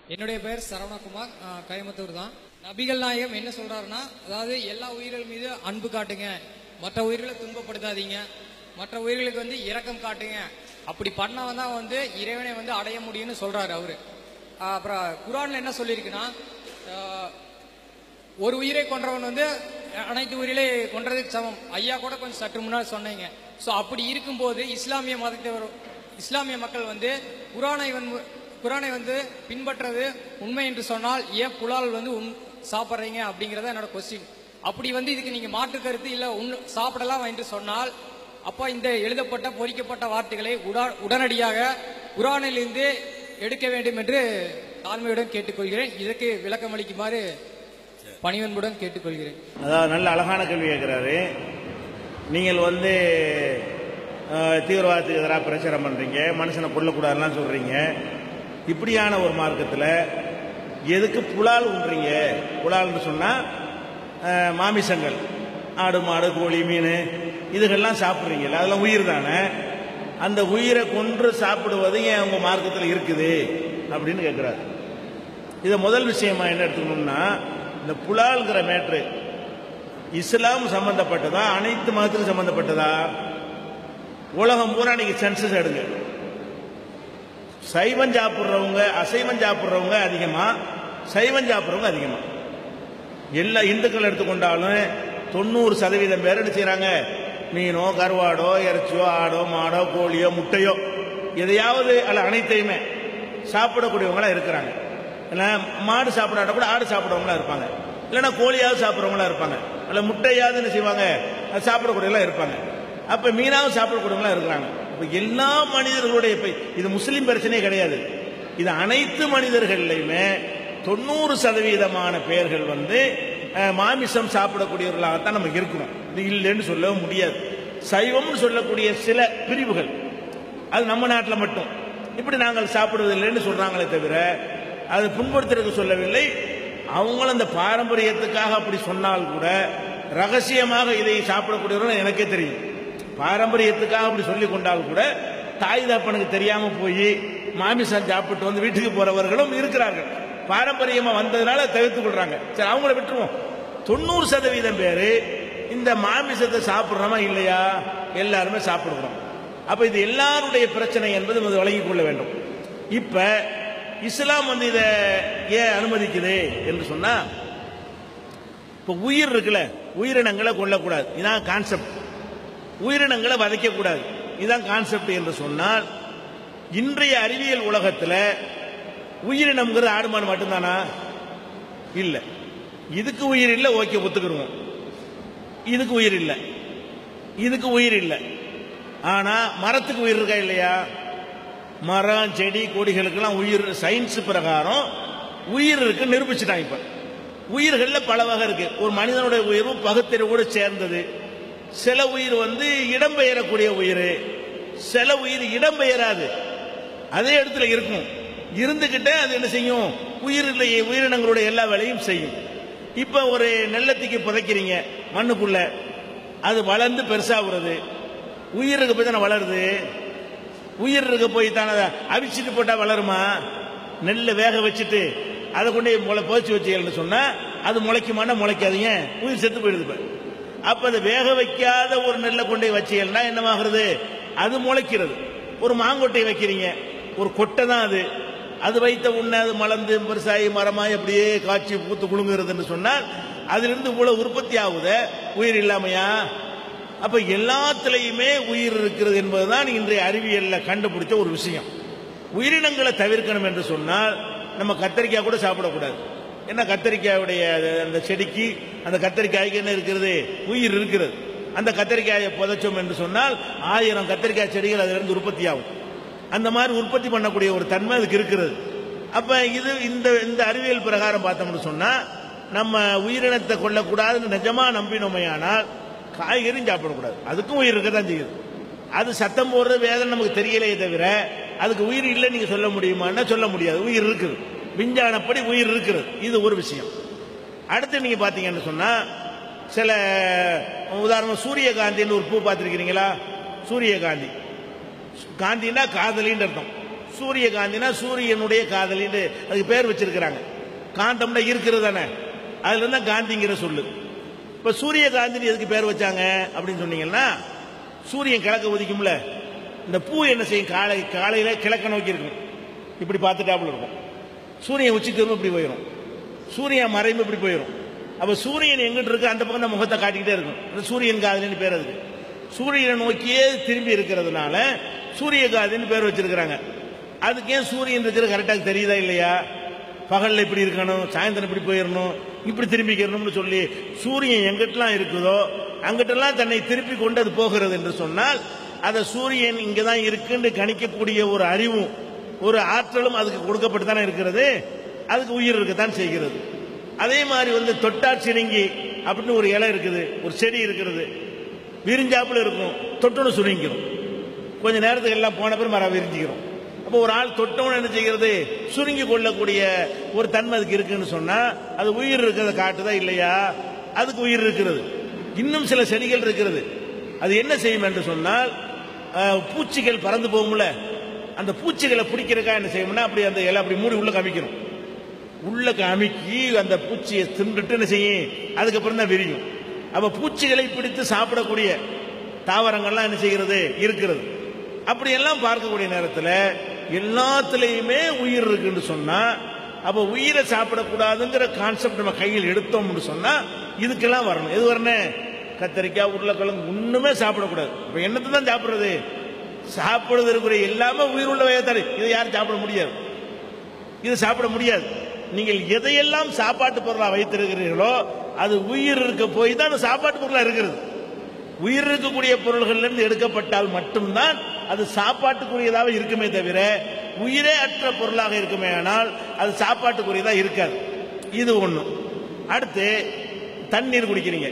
என்னுடைய பெயர் சரவணகுமார் ஆஹ், கோயம்புத்தூர் தான் நபிகள் நாயகம் என்ன சொல்றாருன்னா அதாவது எல்லா உயிர்கள் மீது அன்பு காட்டுங்க மற்ற உயிர்களை துன்பப்படுத்தாதீங்க மற்ற உயிர்களுக்கு வந்து இரக்கம் காட்டுங்க அப்படி பண்ணவன் தான் வந்து இறைவனை வந்து அடைய முடியும்னு சொல்றாரு அவரு ஆஹ், அப்புறம் குரான்ல என்ன சொல்லியிருக்குன்னா ஆஹ், ஒரு உயிரை கொன்றவன் வந்து அனைத்து உயிரிலே கொன்றதுக்கு சமம் ஐயா கூட கொஞ்சம் சற்று முன்னாடி சொன்னீங்க ஸோ அப்படி இருக்கும்போது இஸ்லாமிய மதத்தவர் இஸ்லாமிய மக்கள் வந்து குரானை வந்து குரானை வந்து பின்பற்றது உண்மை என்று சொன்னால் ஏன் புலால் வந்து உண் சாப்பிட்றீங்க அப்படிங்கறத என்னோட கொஸ்டின் அப்படி வந்து இதுக்கு நீங்க மாற்று கருத்து இல்ல உண் சாப்பிடலாம் என்று சொன்னால் அப்போ இந்த எழுதப்பட்ட பொறிக்கப்பட்ட வார்த்தைகளை உடா- உடனடியாக குரானிலிருந்து எடுக்க வேண்டும் என்று தாழ்மையுடன் கேட்டுக்கொள்கிறேன் இதற்கு விளக்கம் அளிக்குமாறு பணிவன்புடன் கேட்டுக்கொள்கிறேன் அதாவது நல்ல அழகான கேள்வி கேட்குறாரு நீங்கள் வந்து அஹ், தீவிரவாதத்துக்கு எதிராக பிரச்சாரம் பண்ணுறீங்க மனுஷனை கொல்லக்கூடாதுலாம் சொல்கிறீங்க இப்படியான ஒரு மார்க்கத்தில் எதுக்கு புலால் உண்றீங்க புலால்னு சொன்னால் மாமிசங்கள் ஆடு மாடு கோழி மீன் இதுகள்லாம் சாப்பிட்றீங்கல்ல அதெல்லாம் உயிர் தானே அந்த உயிரை கொன்று சாப்பிடுவது ஏன் உங்கள் மார்க்கத்தில் இருக்குது அப்படின்னு கேட்குறாரு இதை முதல் விஷயமா என்ன எடுத்துக்கணும்னா இந்த புலால்ங்கிற மேட்ரு இஸ்லாம் சம்பந்தப்பட்டதா அனைத்து மதத்துக்கும் சம்பந்தப்பட்டதா உலகம் பூரா நீங்க சென்சஸ் எடுங்க சைவம் சாப்பிட்றவங்க அசைவம் சாப்பிட்றவங்க அதிகமா சைவம் சாப்பிட்றவங்க அதிகமா எல்லா இந்துக்கள் எடுத்துக்கொண்டாலும் தொண்ணூறு சதவீதம் பேர் என்ன செய்றாங்க மீனோ கருவாடோ இறைச்சியோ ஆடோ மாடோ கோழியோ முட்டையோ எதையாவது அல்ல அனைத்தையுமே சாப்பிடக்கூடியவங்களா இருக்கிறாங்க இல்ல மாடு சாப்பிடாட்ட கூட ஆடு சாப்பிடுறவங்களா இருப்பாங்க இல்லைன்னா கோழியாவது சாப்பிட்றவங்களா இருப்பாங்க இல்ல முட்டையாவது என்ன செய்வாங்க அது சாப்பிடக்கூடியவங்களா இருப்பாங்க அப்ப மீனாவது சாப்பிடக்கூடியவங்களா இருக்கிறாங்க அப்ப எல்லா மனிதர்களுடைய இப்ப இது முஸ்லீம் பிரச்சனையே கிடையாது இது அனைத்து மனிதர்கள்லையுமே தொண்ணூறு சதவீதமான பேர்கள் வந்து அஹ், மாமிசம் சாப்பிடக்கூடியவர்களாகத்தான் நம்ம இருக்கிறோம் இது இல்லைன்னு சொல்லவும் முடியாது சைவம்னு சொல்லக்கூடிய சில பிரிவுகள் அது நம்ம நாட்டில் மட்டும் இப்படி நாங்கள் சாப்பிடுவதில்லைன்னு சொல்றாங்களே தவிர அது புண்படுத்துறதுக்கு சொல்லவில்லை அவங்களும் அந்த பாரம்பரியத்துக்காக அப்படி சொன்னால் கூட ரகசியமாக இதை சாப்பிடக்கூடியவர்கள் எனக்கே தெரியும் பாரம்பரியத்துக்காக அப்படி சொல்லி கொண்டால் கூட தாய் தப்பனுக்கு தெரியாம போய் மாமிசம் சாப்பிட்டு வந்து வீட்டுக்கு போறவர்களும் இருக்கிறார்கள் பாரம்பரியமா வந்ததுனால தவிர்த்து கொள்றாங்க சரி அவங்கள விட்டுருவோம் தொண்ணூறு சதவீதம் பேரு இந்த மாமிசத்தை சாப்பிடுறோமா இல்லையா எல்லாருமே சாப்பிடுறோம் அப்ப இது எல்லாருடைய பிரச்சனை என்பது நம்ம வழங்கிக் கொள்ள வேண்டும் இப்ப இஸ்லாம் வந்து இதை ஏன் அனுமதிக்குது என்று சொன்னா இப்ப உயிர் இருக்குல்ல உயிரினங்களை கொல்லக்கூடாது இதான் கான்செப்ட் உயிரினங்களை வதைக்கக்கூடாது இதான் கான்செப்ட் என்று சொன்னால் இன்றைய அறிவியல் உலகத்துல உயிரினம்ங்கிறது ஆடு மாடு மட்டும்தானா இல்ல இதுக்கு உயிர் இல்லை ஓகே ஒத்துக்கிடுவோம் இதுக்கு உயிர் இல்லை இதுக்கு உயிர் இல்லை ஆனா மரத்துக்கு உயிர் இருக்கா இல்லையா மரம் செடி கொடிகளுக்கெல்லாம் உயிர் சயின்ஸ் பிரகாரம் உயிர் இருக்கு நிரூபிச்சுட்டாங்க இப்ப உயிர்கள்ல பல வகை இருக்கு ஒரு மனிதனுடைய உயிரும் பகுத்தறிவோடு சேர்ந்தது சில உயிர் வந்து இடம்பெயரக்கூடிய உயிர் சில உயிர் இடம்பெயராது அதே இடத்துல இருக்கும் இருந்துகிட்டே அது என்ன செய்யும் உயிரில் உயிரினங்களுடைய எல்லா வேலையும் செய்யும் இப்ப ஒரு நெல்லத்துக்கு புதைக்கிறீங்க மண்ணுக்குள்ள அது வளர்ந்து பெருசாகிறது உயிருக்கு போய் தானே வளருது உயிர் இருக்க போய் தானே அதை அவிச்சிட்டு போட்டா வளருமா நெல்லை வேக வச்சுட்டு அதை கொண்டு போய் முளை புதைச்சி வச்சீங்கன்னு சொன்னா அது முளைக்குமானா முளைக்காதீங்க உயிர் செத்து போயிடுது இப்ப. அப்ப அதை வேக வைக்காத ஒரு நெல்லை கொண்டு போய் வச்சீங்கன்னா என்னவாகிறது அது முளைக்கிறது ஒரு மாங்கொட்டையை வைக்கிறீங்க ஒரு கொட்டை தான் அது அது வைத்த உடனே அது மலர்ந்து பெருசாகி மரமாய் அப்படியே காய்ச்சி பூத்து குலுங்குறதுன்னு சொன்னால் அதிலிருந்து இவ்வளவு உற்பத்தி ஆகுத உயிர் இல்லாமையா அப்ப எல்லாத்துலயுமே உயிர் இருக்கிறது என்பதுதான் இன்றைய அறிவியல்ல கண்டுபிடிச்ச ஒரு விஷயம் உயிரினங்களை தவிர்க்கணும் என்று சொன்னால் நம்ம கத்தரிக்காய் கூட சாப்பிடக்கூடாது என்ன கத்தரிக்காயுடைய அது- அந்த செடிக்கு அந்த கத்தரிக்காய்க்கு என்ன இருக்கிறது உயிர் இருக்கிறது அந்த கத்தரிக்காயை புதைச்சோம் என்று சொன்னால் ஆயிரம் கத்தரிக்காய் செடிகள் அதிலிருந்து உற்பத்தி ஆகும் அந்த மாதிரி உற்பத்தி பண்ணக்கூடிய ஒரு தன்மை அதுக்கு இருக்கிறது அப்ப இது இந்த இந்த அறிவியல் பிரகாரம் பார்த்தோம்னு சொன்னா நம்ம உயிரினத்தை கொல்லக்கூடாதுன்னு நிஜமா நம்பினோமையானால் காய்கறியும் சாப்பிடக்கூடாது அதுக்கும் உயிர் இருக்க தான் செய்யுது அது சத்தம் போடுறது வேதனை நமக்கு தெரியலையே தவிர அதுக்கு உயிர் இல்லை நீங்க சொல்ல முடியுமான்னா சொல்ல முடியாது உயிர் இருக்குது விஞ்ஞானப்படி உயிர் இருக்கிறது இது ஒரு விஷயம் அடுத்து நீங்க பாத்தீங்கன்னு சொன்னா சில உதாரணம் சூரியகாந்தின்னு ஒரு பூ பார்த்திருக்கிறீங்களா சூரியகாந்தி காந்தினா காதலின்னு அர்த்தம் சூரியகாந்தினா சூரியனுடைய காதலின்னு அதுக்கு பேர் வச்சிருக்கிறாங்க காந்தம்னா இருக்கிறது தானே அதுல இருந்தா காந்திங்கிற சொல்லு இப்ப சூரியகாந்தின்னு எதுக்கு பேர் வச்சாங்க அப்படின்னு சொன்னீங்கன்னா சூரியன் கிழக்க உதிக்கும்ல இந்த பூ என்ன செய்யும் காலை காலையில கிழக்க நோக்கி இருக்கும் இப்படி பார்த்துட்டாப்புல இருக்கும் சூரியன் உச்சி திரும்ப இப்படி போயிடும் சூரியன் மறைந்து இப்படி போயிடும் அப்ப சூரியன் எங்கிட்டு இருக்கு அந்த பக்கம் தான் முகத்தை காட்டிக்கிட்டே இருக்கும் அது சூரியன் காதலின்னு பேர் அதுக்கு சூரியனை நோக்கியே திரும்பி இருக்கிறதுனால சூரிய காதின்னு பேர் வச்சிருக்கிறாங்க அதுக்கு ஏன் சூரியன் இருக்கிறது கரெக்டாக தெரியுதா இல்லையா பகல்ல இப்படி இருக்கணும் சாயந்தரம் இப்படி போயிடணும் இப்படி திரும்பிக்கணும்னு சொல்லி சூரியன் எங்கிட்டலாம் இருக்குதோ அங்கிட்டெல்லாம் தன்னை திருப்பி கொண்டு அது போகிறது என்று சொன்னால் அதை சூரியன் இங்கே தான் இருக்குன்னு கணிக்கக்கூடிய ஒரு அறிவும் ஒரு ஆற்றலும் அதுக்கு கொடுக்கப்பட்டு தானே இருக்கிறது அதுக்கு உயிர் இருக்கத்தான் செய்கிறது அதே மாதிரி வந்து தொட்டார் சிணுங்கி அப்படின்னு ஒரு இலை இருக்குது ஒரு செடி இருக்கிறது விரிஞ்சாப்புல இருக்கும் தொட்டோன்னு சுருங்கிடும் கொஞ்ச நேரத்துக்கு எல்லாம் போன பிறகு மரம் விரிஞ்சிக்கிறோம் அப்போ ஒரு ஆள் தொட்டவன என்ன செய்கிறது சுருங்கி கொள்ளக்கூடிய ஒரு தன்மை அதுக்கு இருக்குன்னு சொன்னா அது உயிர் இருக்கிறத காட்டுதா இல்லையா அதுக்கு உயிர் இருக்கிறது இன்னும் சில செடிகள் இருக்கிறது அது என்ன செய்யும் என்று சொன்னால் அஹ், பூச்சிகள் பறந்து போகும்ல அந்த பூச்சிகளை பிடிக்கிறக்கா என்ன செய்யும்னா அப்படி அந்த இலை அப்படி மூடி உள்ள கமிக்கணும் உள்ள அமுக்கி அந்த பூச்சியை தின்றுட்டு என்ன செய்யும் அதுக்கப்புறம் தான் விரியும் அப்ப பூச்சிகளை பிடித்து சாப்பிடக்கூடிய தாவரங்கள்லாம் என்ன செய்கிறது இருக்கிறது அப்படியெல்லாம் பார்க்கக்கூடிய நேரத்தில் எல்லாத்துலேயுமே உயிர் இருக்குன்னு சொன்னா அப்ப உயிரை சாப்பிடக்கூடாதுங்கிற கான்செப்ட் நம்ம கையில் எடுத்தோம்னு சொன்னா இதுக்கெல்லாம் வரணும் எது வரணும் கத்தரிக்காய் உருளைக்கிழங்கு ஒண்ணுமே சாப்பிடக்கூடாது இப்ப என்னத்தை தான் சாப்பிடுறது சாப்பிடுறது இருக்கிற எல்லாமே உயிர் உள்ள வயதாரு இதை யாரும் சாப்பிட முடியாது இது சாப்பிட முடியாது நீங்கள் எதையெல்லாம் சாப்பாட்டு பொருளா வைத்திருக்கிறீர்களோ அது உயிர் இருக்க போய் தான் அது சாப்பாட்டு பொருளா இருக்கிறது உயிர் இருக்கக்கூடிய பொருள்கள்ல இருந்து எடுக்கப்பட்டால் மட்டும்தான் அது சாப்பாட்டுக்குரியதாக இருக்குமே தவிர உயிரே அற்ற பொருளாக இருக்குமே ஆனால் அது சாப்பாட்டுக்குரியதா இருக்காது இது ஒண்ணு அடுத்து தண்ணீர் குடிக்கிறீங்க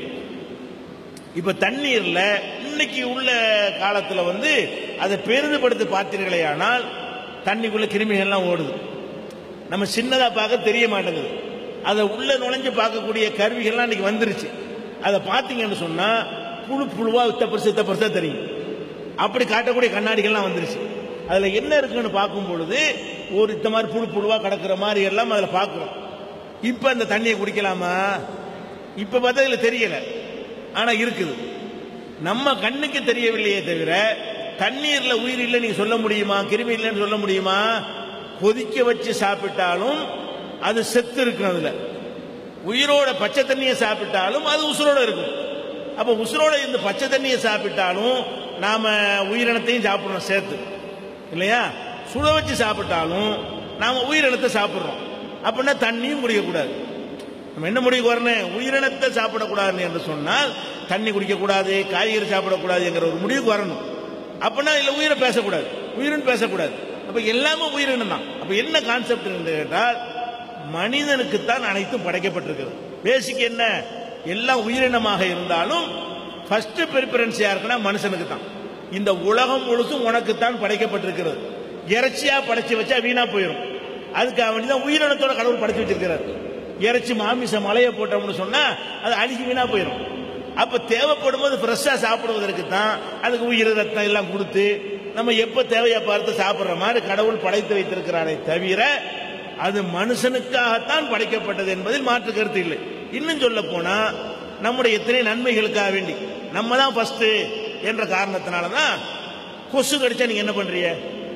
இப்ப தண்ணீர்ல இன்னைக்கு உள்ள காலத்துல வந்து அதை பெரிதுபடுத்தி பார்த்தீர்களே ஆனால் தண்ணிக்குள்ள கிருமிகள்லாம் ஓடுது நம்ம சின்னதா பார்க்க தெரிய மாட்டேங்குது அதை உள்ள நுழைஞ்சு பார்க்கக்கூடிய கருவிகள்லாம் இன்னைக்கு வந்துருச்சு அதை பார்த்தீங்கன்னு சொன்னா புழு புழுவா இத்த பெருசு இத்த பெருசா தெரியும் அப்படி காட்டக்கூடிய கண்ணாடிகள்லாம் வந்துருச்சு அதுல என்ன இருக்குன்னு பார்க்கும் பொழுது ஒரு இந்த மாதிரி புழு புழுவா கிடக்குற மாதிரி எல்லாம் அதுல பார்க்கிறோம் இப்ப அந்த தண்ணியை குடிக்கலாமா இப்ப பார்த்தா இதுல தெரியல ஆனா இருக்குது நம்ம கண்ணுக்கு தெரியவில்லையே தவிர தண்ணீர்ல உயிர் இல்லை நீங்க சொல்ல முடியுமா கிருமி இல்லைன்னு சொல்ல முடியுமா கொதிக்க வச்சு சாப்பிட்டாலும் அது செத்து இருக்கும் அதுல உயிரோட பச்சை தண்ணியை சாப்பிட்டாலும் அது உசுரோட இருக்கும் அப்ப உசுரோட இந்த பச்சை தண்ணியை சாப்பிட்டாலும் நாம உயிரினத்தையும் சாப்பிடுறோம் சேர்த்து இல்லையா சுட வச்சு சாப்பிட்டாலும் நாம உயிரினத்தை சாப்பிடுறோம் அப்படின்னா தண்ணியும் குடிக்கக்கூடாது நம்ம என்ன முடிவுக்கு வரணும் உயிரினத்தை சாப்பிடக்கூடாது என்று சொன்னால் தண்ணி குடிக்கக்கூடாது காய்கறி சாப்பிடக்கூடாதுங்கிற ஒரு முடிவுக்கு வரணும் அப்படின்னா இல்ல உயிரை பேசக்கூடாது உயிரின் பேசக்கூடாது அப்ப எல்லாமே உயிரினம் தான் அப்ப என்ன கான்செப்ட் என்று கேட்டால் மனிதனுக்குத்தான் அனைத்தும் படைக்கப்பட்டிருக்கிறது பேசிக் என்ன எல்லாம் உயிரினமாக இருந்தாலும் ஃபர்ஸ்ட் ப்ரிஃபரன்ஸ் யாருக்குன்னா மனுஷனுக்கு தான் இந்த உலகம் முழுசும் உனக்குத்தான் படைக்கப்பட்டிருக்கிறது இறைச்சியா படைச்சு வச்சா வீணா போயிடும் அதுக்காக வேண்டி தான் உயிரினத்தோட கடவுள் படைச்சு வச்சிருக்கிறார் இறைச்சி மாமிச மலையை போட்டோம்னு சொன்னா அது அழுகி வீணா போயிடும் அப்ப தேவைப்படும் போது ஃப்ரெஷ்ஷா சாப்பிடுவதற்கு தான் அதுக்கு உயிர் ரத்தம் எல்லாம் கொடுத்து நம்ம எப்ப தேவையா பார்த்து சாப்பிடுற மாதிரி கடவுள் படைத்து வைத்திருக்கிறாரே தவிர அது மனுஷனுக்காகத்தான் படைக்கப்பட்டது என்பதில் மாற்று கருத்து இல்லை இன்னும் சொல்ல போனா நம்முடைய எத்தனை நன்மைகளுக்காக வேண்டி நம்ம தான் ஃபர்ஸ்ட் என்ற காரணத்தினால தான் கொசு கடிச்சா நீங்க என்ன பண்றீங்க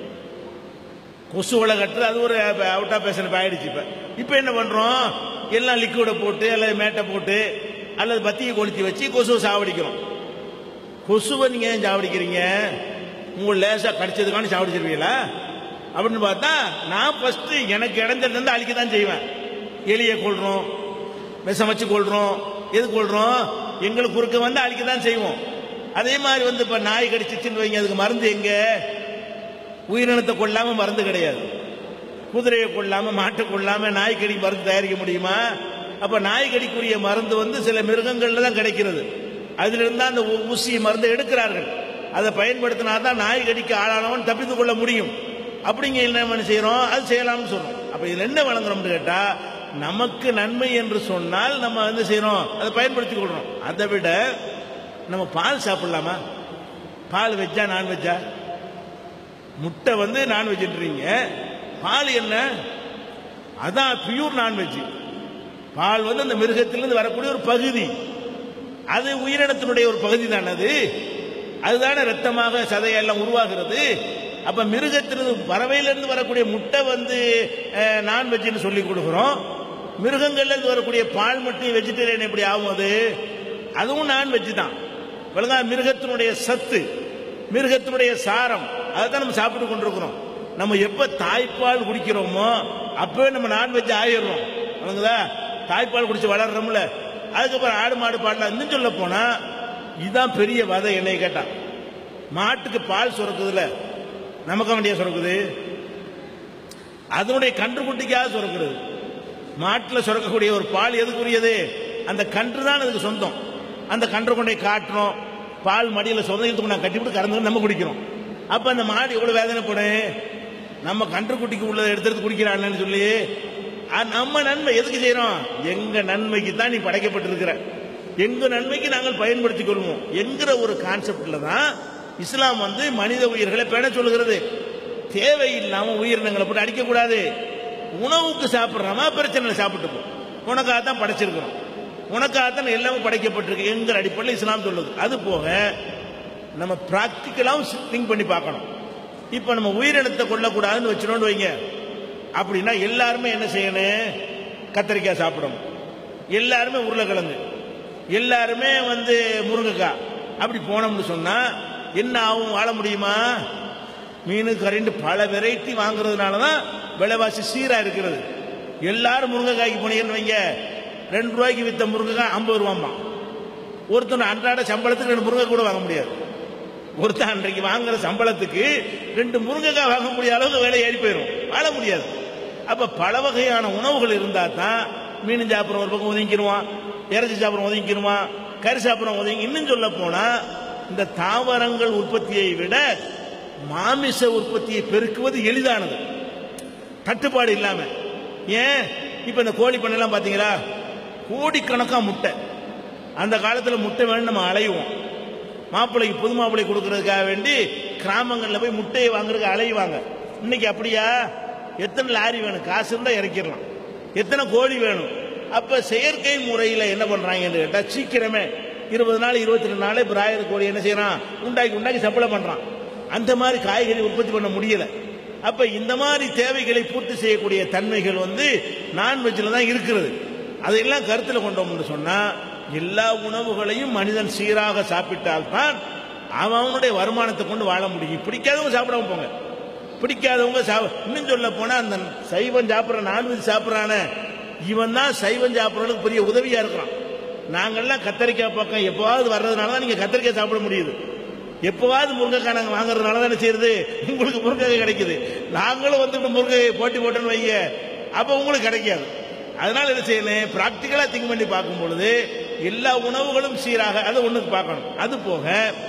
கொசு வலை கட்டுறது அது ஒரு அவுட்டா பேசுறது ஆயிடுச்சு இப்ப இப்ப என்ன பண்றோம் எல்லாம் லிக்விட போட்டு அல்லது மேட்டை போட்டு அல்லது பத்தியை கொளுத்தி வச்சு கொசுவை சாவடிக்கிறோம் கொசுவை நீங்க ஏன் சாவடிக்கிறீங்க உங்க லேசா கடிச்சதுக்கான சாவடிச்சிருவீங்களா அப்படின்னு பார்த்தா நான் ஃபர்ஸ்ட் எனக்கு இடைஞ்சல் இருந்து அழிக்க தான் செய்வேன் எலியை கொள்றோம் விஷம் வச்சு கொள்றோம் எது கொள்றோம் எங்களுக்கு குறுக்க வந்து அழிக்க தான் செய்வோம் அதே மாதிரி வந்து இப்ப நாய் கடிச்சிச்சுன்னு வைங்க அதுக்கு மருந்து எங்க உயிரினத்தை கொள்ளாம மருந்து கிடையாது குதிரையை கொள்ளாம மாட்டை கொள்ளாம நாய்க்கடி மருந்து தயாரிக்க முடியுமா அப்ப நாய்க்கடிக்குரிய மருந்து வந்து சில மிருகங்கள்ல தான் கிடைக்கிறது அதுல இருந்தா அந்த ஊ- ஊசி மருந்து எடுக்கிறார்கள் அதை பயன்படுத்தினா தான் நாய் கடிக்கு ஆளானவன் தப்பித்துக் கொள்ள முடியும் அப்படிங்க என்ன செய்யறோம் அது செய்யலாம்னு சொல்றோம் அப்ப இதுல என்ன வழங்குறோம்னு கேட்டா நமக்கு நன்மை என்று சொன்னால் நம்ம வந்து செய்யறோம் அதை பயன்படுத்திக் கொள்றோம் அதை விட நம்ம பால் சாப்பிடலாமா பால் வெஜ்ஜா நான் வெஜ்ஜா முட்டை வந்து நான்வெஜ்ன்றீங்க பால் என்ன அதான் பியூர் நான்வெஜ் பால் வந்து அந்த மிருகத்திலிருந்து வரக்கூடிய ஒரு பகுதி அது உயிரினத்தினுடைய ஒரு பகுதி தானே அது அதுதானே ரத்தமாக சதையெல்லாம் உருவாகிறது அப்ப மிருகத்திலிருந்து பறவையிலிருந்து வரக்கூடிய முட்டை வந்து நான்வெஜ்னு சொல்லி கொடுக்குறோம் மிருகங்கள்ல இருந்து வரக்கூடிய பால் மட்டும் வெஜிடேரியன் எப்படி ஆகும் அது அதுவும் நான்வெஜ் தான் விளங்கா மிருகத்தினுடைய சத்து மிருகத்தினுடைய சாரம் அதை தான் நம்ம சாப்பிட்டு கொண்டிருக்கிறோம் நம்ம எப்ப தாய்ப்பால் குடிக்கிறோமோ அப்பவே நம்ம நான்வெஜ் ஆயிடுறோம் விளங்குதா தாய்ப்பால் குடிச்சு வளர்றோம்ல அதுக்கப்புறம் ஆடு மாடு பாடலாம் இன்னும் சொல்ல போனா இதுதான் பெரிய வதை என்னை கேட்டா மாட்டுக்கு பால் சுரக்குதுல நமக்கு வேண்டிய சுரக்குது அதனுடைய கன்று குட்டிக்காக சுரக்கிறது மாட்டில் சுரக்கக்கூடிய ஒரு பால் எதுக்குரியது அந்த கன்று தான் அதுக்கு சொந்தம் அந்த கன்று கொண்டே காட்டுறோம் பால் மடியில் சொந்தத்துக்கு நான் கட்டிவிட்டு கறந்து நம்ம குடிக்கிறோம் அப்ப அந்த மாடு எவ்வளவு வேதனைப்படும் நம்ம கன்று குட்டிக்கு உள்ளதை எடுத்து எடுத்து குடிக்கிறான்னு சொல்லி அஹ் நம்ம நன்மை எதுக்கு செய்யறோம் எங்க நன்மைக்கு தான் நீ படைக்கப்பட்டிருக்கிற எங்க நன்மைக்கு நாங்கள் பயன்படுத்திக் கொள்வோம் என்கிற ஒரு கான்செப்ட்ல தான் இஸ்லாம் வந்து மனித உயிர்களை பேண சொல்லுகிறது தேவையில்லாம உயிரினங்களை போட்டு அடிக்கக்கூடாது உணவுக்கு சாப்பிட்றோமா பிரச்சனை இல்லை, சாப்பிட்டு போ உனக்காக தான் படைச்சிருக்கிறோம் உனக்காக தான் எல்லாமே படைக்கப்பட்டிருக்கு என்கிற அடிப்படையில் இஸ்லாம் சொல்லுது அது போக நம்ம பிராக்டிக்கலாவும் திங்க் பண்ணி பார்க்கணும் இப்போ நம்ம உயிரினத்தை கொல்லக்கூடாதுன்னு வச்சிடணும் வைங்க அப்படின்னா எல்லாருமே என்ன செய்யணும் கத்திரிக்காய் சாப்பிடணும் எல்லாருமே உருளைக்கிழங்கு எல்லாருமே வந்து முருங்கைக்காய் அப்படி போனோம்னு சொன்னா என்ன ஆகும் வாழ முடியுமா மீன் கறிண்டு பல வெரைட்டி வாங்குறதுனால தான் விலைவாசி சீரா இருக்கிறது எல்லாரும் முருங்கைக்காய்க்கு போனீங்கன்னு வைங்க ரெண்டு ரூபாய்க்கு வித்த முருங்கைக்காய் ஐம்பது ரூபாம்மா ஒருத்தன் அன்றாட சம்பளத்துக்கு ரெண்டு முருங்கை கூட வாங்க முடியாது ஒருத்தன் அன்றைக்கு வாங்குற சம்பளத்துக்கு ரெண்டு முருங்கைக்காய் வாங்க முடியாத அளவுக்கு விலை ஏறி போயிடும் வாழ முடியாது அப்ப பல வகையான உணவுகள் இருந்தா தான் மீன் சாப்பிட்றோம் ஒரு பக்கம் ஒதுங்கிடுவான் இறைச்சி சாப்பிட்றோம் ஒதுங்கிடுவான் கறி சாப்பிட்றோம் ஒதுங்கி இன்னும் சொல்ல போனா இந்த தாவரங்கள் உற்பத்தியை விட மாமிச உற்பத்தியை பெருக்குவது எளிதானது தட்டுப்பாடு இல்லாம ஏன் இப்ப இந்த கோழி பண்ணையெல்லாம் பாத்தீங்களா கோடிக்கணக்கா முட்டை அந்த காலத்துல முட்டை வேணும் நம்ம அலையுவோம் மாப்பிள்ளைக்கு புது மாப்பிள்ளை கொடுக்கறதுக்காக வேண்டி கிராமங்கள்ல போய் முட்டையை வாங்குறதுக்கு அலையுவாங்க இன்னைக்கு அப்படியா எத்தனை லாரி வேணும் காசு இருந்தா இறக்கிடலாம் எத்தனை கோழி வேணும் அப்ப செயற்கை முறையில என்ன பண்றாங்கன்னு கேட்டா சீக்கிரமே இருபது நாள் இருபத்தி ரெண்டு நாளே பிராயர் கோழி என்ன செய்யறான் உண்டாக்கி உண்டாக்கி சப்ளை பண்றான் அந்த மாதிரி காய்கறி உற்பத்தி பண்ண முடியல அப்ப இந்த மாதிரி தேவைகளை பூர்த்தி செய்யக்கூடிய தன்மைகள் வந்து நான்வெஜ்ல தான் இருக்கிறது அதையெல்லாம் கருத்தில் கொண்டோம்னு சொன்னா எல்லா உணவுகளையும் மனிதன் சீராக சாப்பிட்டால்தான் அவன் அவனுடைய வருமானத்தை கொண்டு வாழ முடியும் பிடிக்காதவங்க சாப்பிடாம போங்க பிடிக்காதவங்க சாப்~ இன்னும் சொல்ல போனா அந்த சைவம் சாப்பிட்ற நான்வெஜ் சாப்பிட்றானே இவன் தான் சைவம் சாப்பிட்றதுக்கு பெரிய உதவியா இருக்கிறான் நாங்கெல்லாம் கத்தரிக்காய் பக்கம் எப்பவாவது வர்றதுனால தான் நீங்க கத்தரிக்காய் சாப்பிட முடியுது எப்பவாவது முருங்கைக்காய் நாங்கள் வாங்குறதுனால தான் என்ன செய்யுது உங்களுக்கு முருங்கைக்காய் கிடைக்குது நாங்களும் வந்து இப்படி முருங்கை போட்டி போட்டோன்னு வைங்க அப்போ உங்களுக்கு கிடைக்காது அதனால என்ன செய்யணும் பிராக்டிக்கலா திங்க் பண்ணி பார்க்கும் பொழுது எல்லா உணவுகளும் சீராக அதை ஒண்ணுக்கு பார்க்கணும் அது போக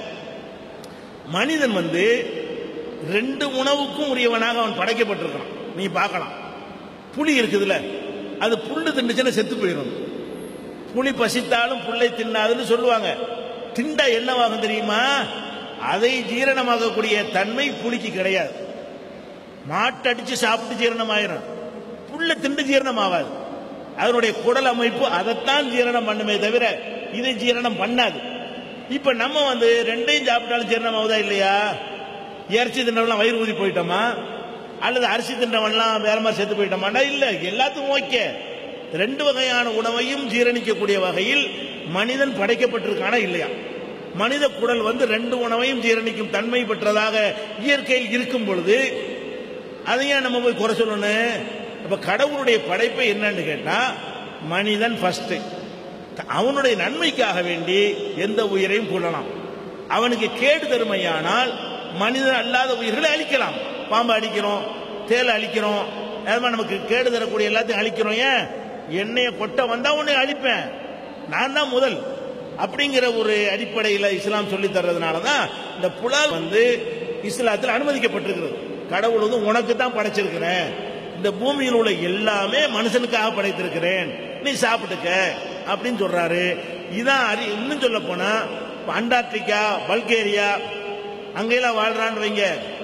மனிதன் வந்து ரெண்டு உணவுக்கும் உரியவனாக அவன் படைக்கப்பட்டிருக்கான் நீ பார்க்கலாம் புலி இருக்குதுல்ல அது புல்லு தின்னுச்சுன்னா செத்து போயிடும் புலி பசித்தாலும் புல்லை தின்னாதுன்னு சொல்லுவாங்க திண்டா என்னவாகும் தெரியுமா அதை ஜீரணமாகக்கூடிய தன்மை புலிக்கு கிடையாது மாட்டடிச்சு சாப்பிட்டு ஜீரணமாயிரும் புல்ல திண்டு ஜீரணம் ஆகாது அதனுடைய குடல் அமைப்பு அதைத்தான் ஜீரணம் பண்ணுமே தவிர இதை ஜீரணம் பண்ணாது இப்ப நம்ம வந்து ரெண்டையும் சாப்பிட்டாலும் ஜீரணம் ஆகுதா இல்லையா இறைச்சி தின்றவெல்லாம் வயிறு ஊதி போயிட்டோமா அல்லது அரிசி தின்றவன்லாம் வேற மாதிரி செத்து போயிட்டோமாண்டா இல்ல எல்லாத்துக்கும் ஓகே ரெண்டு வகையான உணவையும் ஜீரணிக்கக்கூடிய வகையில் மனிதன் படைக்கப்பட்டிருக்கானா இல்லையா மனித குடல் வந்து ரெண்டு உணவையும் ஜீரணிக்கும் தன்மை பெற்றதாக இயற்கையில் இருக்கும் பொழுது அதையும் நம்ம போய் குறை சொல்லணும் அப்ப கடவுளுடைய படைப்பு என்னன்னு கேட்டா மனிதன் ஃபர்ஸ்ட் அவனுடைய நன்மைக்காக வேண்டி எந்த உயிரையும் கொள்ளலாம் அவனுக்கு கேடு தருமையானால் மனிதன் அல்லாத உயிர்களை அழிக்கலாம் பாம்பு அழிக்கிறோம் தேலை அழிக்கிறோம் அது மாதிரி நமக்கு கேடு தரக்கூடிய எல்லாத்தையும் அழிக்கிறோம் ஏன் என்னைய கொட்ட வந்தா உன்னை அழிப்பேன் நான் தான் முதல் அப்படிங்கிற ஒரு அடிப்படையில் இஸ்லாம் சொல்லி தர்றதுனால தான் இந்த புலால் வந்து இஸ்லாத்தில் அனுமதிக்கப்பட்டிருக்கிறது கடவுள் வந்து உனக்கு தான் படைச்சிருக்கிறேன் இந்த பூமியில் உள்ள எல்லாமே மனுஷனுக்காக படைத்திருக்கிறேன் நீ சாப்பிட்டுக்க அப்படின்னு சொல்றாரு இதான் அறி இன்னும் சொல்ல போனா இப்ப அண்டார்டிகா பல்கேரியா அங்கெல்லாம் வாழ்றான்னு வைங்க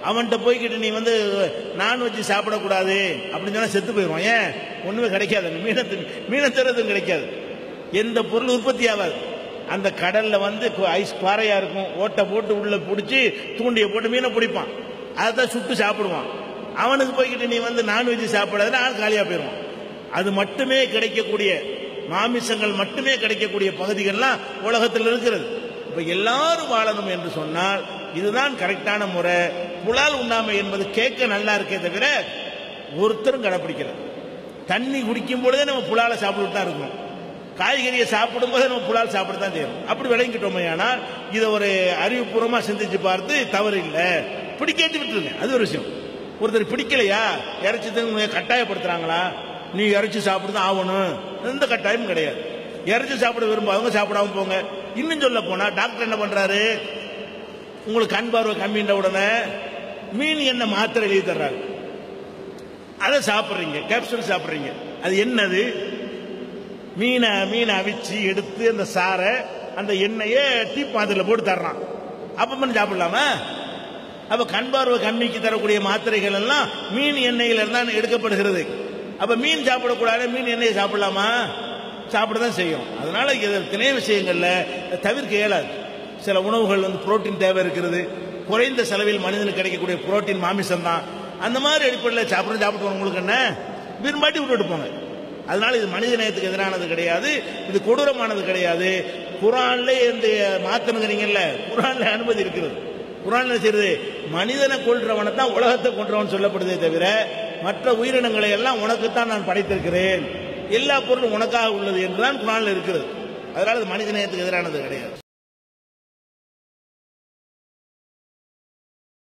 அவன்கிட்ட போய்கிட்டு நீ வந்து நான்வெஜ் சாப்பிடக்கூடாது அப்படின்னு சொன்னா செத்து போயிடுவான் ஏன் ஒண்ணுமே கிடைக்காது அந்த மீனை தின்- மீனை தரதும் கிடைக்காது எந்த பொருள் உற்பத்தி ஆகாது அந்த கடல்ல வந்து கு- ஐஸ் பாறையா இருக்கும் ஓட்டை போட்டு உள்ள பிடிச்சி தூண்டிய போட்டு மீனை பிடிப்பான் அதை சுட்டு சாப்பிடுவான் அவனுக்கு போய்கிட்டு நீ வந்து நான்வெஜ் சாப்பிடாதுன்னா ஆள் காலியா போயிடுவான் அது மட்டுமே கிடைக்கக்கூடிய மாமிசங்கள் மட்டுமே கிடைக்கக்கூடிய பகுதிகள்லாம் உலகத்தில் இருக்கிறது இப்ப எல்லாரும் வாழணும் என்று சொன்னால் இதுதான் கரெக்டான முறை புலால் உண்ணாமை என்பது கேட்க நல்லா இருக்கே தவிர ஒருத்தரும் கடைப்பிடிக்கிறது தண்ணி குடிக்கும் பொழுதே நம்ம புலால சாப்பிட்டு தான் இருக்கணும் காய்கறியை சாப்பிடும் போது நம்ம புலால் சாப்பிட தான் செய்யணும் அப்படி விளங்கிட்டோமே ஆனால் இதை ஒரு அறிவுபூர்வமா சிந்திச்சு பார்த்து தவறு இல்லை பிடிக்காட்டி விட்டுருங்க அது ஒரு விஷயம் ஒருத்தர் பிடிக்கலையா இறைச்சி தின்னு கட்டாயப்படுத்துறாங்களா நீ இறைச்சி சாப்பிட்டு தான் ஆகணும் எந்த கட்டாயமும் கிடையாது இறைச்சி சாப்பிட விரும்பாதவங்க சாப்பிடாம போங்க இன்னும் சொல்ல போனா டாக்டர் என்ன பண்றாரு உங்களுக்கு கண் பார்வை கம்மின்ற உடனே மீன் என்ன மாத்திரை எழுதி தர்றாரு அதை சாப்பிட்றீங்க கேப்சூல் சாப்பிட்றீங்க அது என்னது மீனை மீனை அவிச்சு எடுத்து அந்த சாரை அந்த எண்ணெயை டீ பாத்திரத்தில் போட்டு தர்றான் அப்ப பண்ணி சாப்பிடலாமா அப்ப கண் பார்வை கம்மிக்கு தரக்கூடிய மாத்திரைகள் எல்லாம் மீன் எண்ணெயில இருந்தா எடுக்கப்படுகிறது அப்ப மீன் சாப்பிடக்கூடாது மீன் எண்ணெயை சாப்பிடலாமா சாப்பிட தான் செய்யும் அதனால இது திணை விஷயங்கள்ல தவிர்க்க இயலாது சில உணவுகள் வந்து புரோட்டீன் தேவை இருக்கிறது குறைந்த செலவில் மனிதனுக்கு கிடைக்கக்கூடிய புரோட்டீன் மாமிசம் தான் அந்த மாதிரி அடிப்படையில் சாப்பிட சாப்பிட்டு உங்களுக்கு என்ன விரும்பாட்டி விட்டுட்டு போங்க அதனால இது மனித நேயத்துக்கு எதிரானது கிடையாது இது கொடூரமானது கிடையாது குரான்ல இந்த மாத்தணுங்கிறீங்கல்ல குரான்ல அனுமதி இருக்கிறது குரான்ல செய்யறது மனிதனை கொல்றவனை தான் உலகத்தை கொன்றவன் சொல்லப்படுதே தவிர மற்ற உயிரினங்களை எல்லாம் உனக்குத்தான் நான் படைத்திருக்கிறேன் எல்லா பொருளும் உனக்காக உள்ளது என்றுதான் குரான்ல இருக்கிறது அதனால இது மனித நேயத்துக்கு எதிரானது கிடையாது